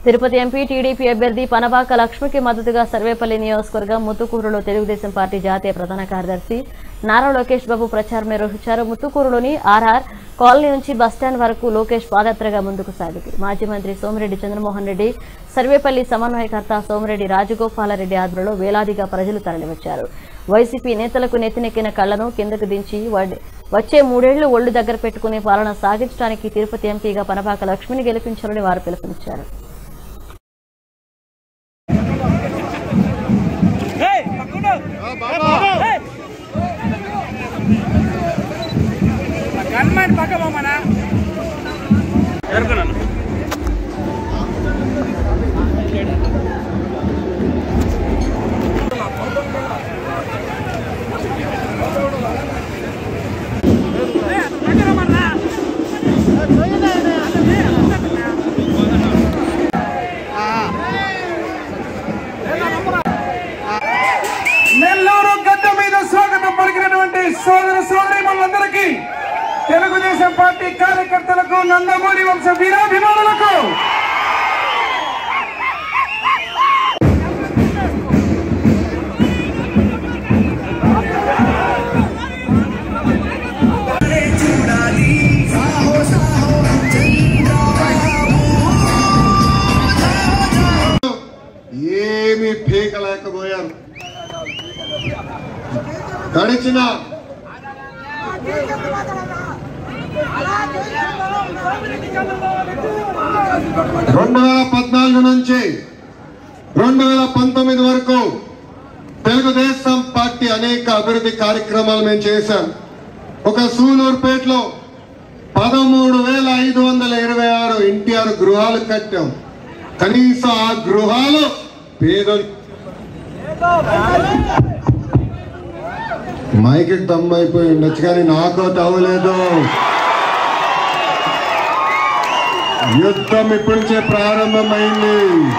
Tirupati MP TDP అభ్యర్థి పనబాక లక్ష్మికి మద్దతుగా సర్వేపల్లి నియోజకవర్గం ముత్తుకూరులో తెలుగుదేశం పార్టీ జాతీయ ప్రధాన కార్యదర్శి నారా లోకేష్ బాబు ప్రచారం నిర్వహించారు ముత్తుకూరులోని ఆర్ఆర్ కాలనీ నుంచి బస్టాండ్ వరకు లోకేష్ పాదయాత్రగా ముందుకు సాగింది మాజీ మంత్రి సోమిరెడ్డి చంద్రమోహన్ రెడ్డి సర్వేపల్లి సమన్వయకర్త సోమిరెడ్డి రాజగోపాలరెడ్డి ఆధ్వర్యంలో వేలాదిగా ప్రజలు తరలివచ్చారు వైసీపీ నేతలకు నెత్తినెక్కిన కళ్లను కిందకు దించి వడ్- వచ్చే మూడేళ్లు ఒళ్లు దగ్గర పెట్టుకుని పాలన సాగించడానికి తిరుపతి ఎంపీగా పనబాక లక్ష్మిని గెలిపించాలని వారు పిలుపునిచ్చారు గన్మెన్ పక్క పోమనా జరుగుతున్నాను నెల్లూరు గడ్డ మీద స్వాగతం పలికినటువంటి సోదర సోదరి మనందరికీ తెలుగుదేశం పార్టీ కార్యకర్తలకు నందమూరి వంశ వీరాభిమానులకు ఏమి పీకలేకపోయారు గడిచిన రెండు వేల పద్నాలుగు నుంచి రెండు వేల పంతొమ్మిది వరకు తెలుగుదేశం పార్టీ అనేక అభివృద్ధి కార్యక్రమాలు మేము చేశాం ఒక సూలూరుపేటలో పదమూడు వేల ఐదు వందల ఇరవై ఆరు ఎన్టీఆర్ గృహాలు కట్టాం కనీసం ఆ గృహాలు పేదలు మైకి దమ్మైపోయి ఉండొచ్చు కానీ నాకు తవ్వలేదు యుద్ధం ఇప్పటి నుంచే ప్రారంభమైంది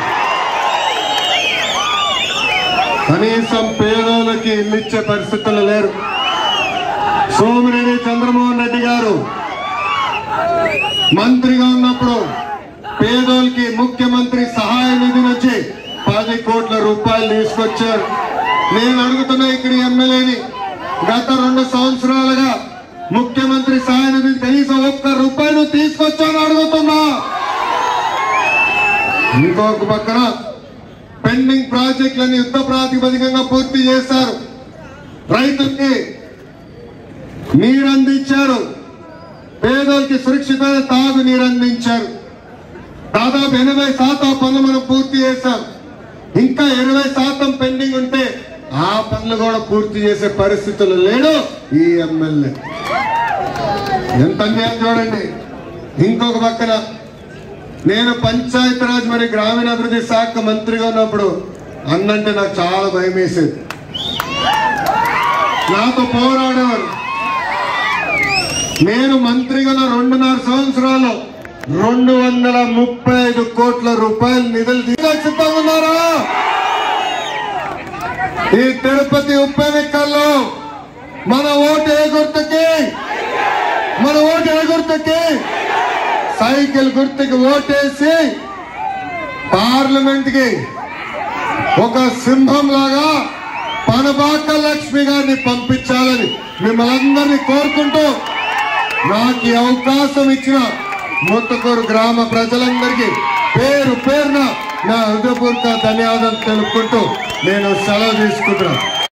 కనీసం పేదోళ్ళకి ఇల్లు ఇచ్చే పరిస్థితులు లేరు సోమిరెడ్డి చంద్రమోహన్ రెడ్డి గారు మంత్రిగా ఉన్నప్పుడు పేదోళ్ళకి ముఖ్యమంత్రి సహాయ నిధి నుంచి పది కోట్ల రూపాయలు తీసుకొచ్చారు నేను అడుగుతున్నా ఇక్కడ ఎమ్మెల్యేని గత రెండు సంవత్సరాలుగా ముఖ్యమంత్రి సహాయ నిధి కనీసం ఒక్క రూపాయలు తీసుకొచ్చాను అడుగుతున్నా ఇంకొక పక్కన పెండింగ్ ప్రాజెక్టులను యుద్ధ ప్రాతిపదికంగా పూర్తి చేశారు రైతులకి నీరు అందించారు పేదలకి సురక్షితమైన తాగు నీరు అందించారు దాదాపు ఎనభై శాతం పనులు మనం పూర్తి చేశాం ఇంకా ఇరవై శాతం పెండింగ్ ఉంటే ఆ పనులు కూడా పూర్తి చేసే పరిస్థితులు లేడు ఈ ఎమ్మెల్యే ఎంత అన్యాయం చూడండి ఇంకొక పక్కన నేను పంచాయతీరాజ్ మరి గ్రామీణాభివృద్ధి శాఖ మంత్రిగా ఉన్నప్పుడు అన్నంటే నాకు చాలా భయం వేసేది నాతో పోరాడేవారు నేను మంత్రిగా ఉన్న రెండున్నర సంవత్సరాలు రెండు వందల ముప్పై ఐదు కోట్ల రూపాయలు నిధులు తీసుకొని సిద్ధంగా ఉన్నారా ఈ తిరుపతి ఉప ఎన్నికల్లో మన ఓటు ఏ గుర్తుకి మన ఓటు ఏ గుర్తుకి సైకిల్ గుర్తుకి ఓటేసి పార్లమెంట్ కి ఒక సింహం లాగా పనబాక లక్ష్మి గారిని పంపించాలని మిమ్మల్ని అందరినీ కోరుకుంటూ నాకు ఈ అవకాశం ఇచ్చిన ముత్తకూరు గ్రామ ప్రజలందరికీ పేరు పేరున నా హృదయపూర్వక ధన్యవాదాలు తెలుపుకుంటూ నేను సెలవు తీసుకుంటున్నాను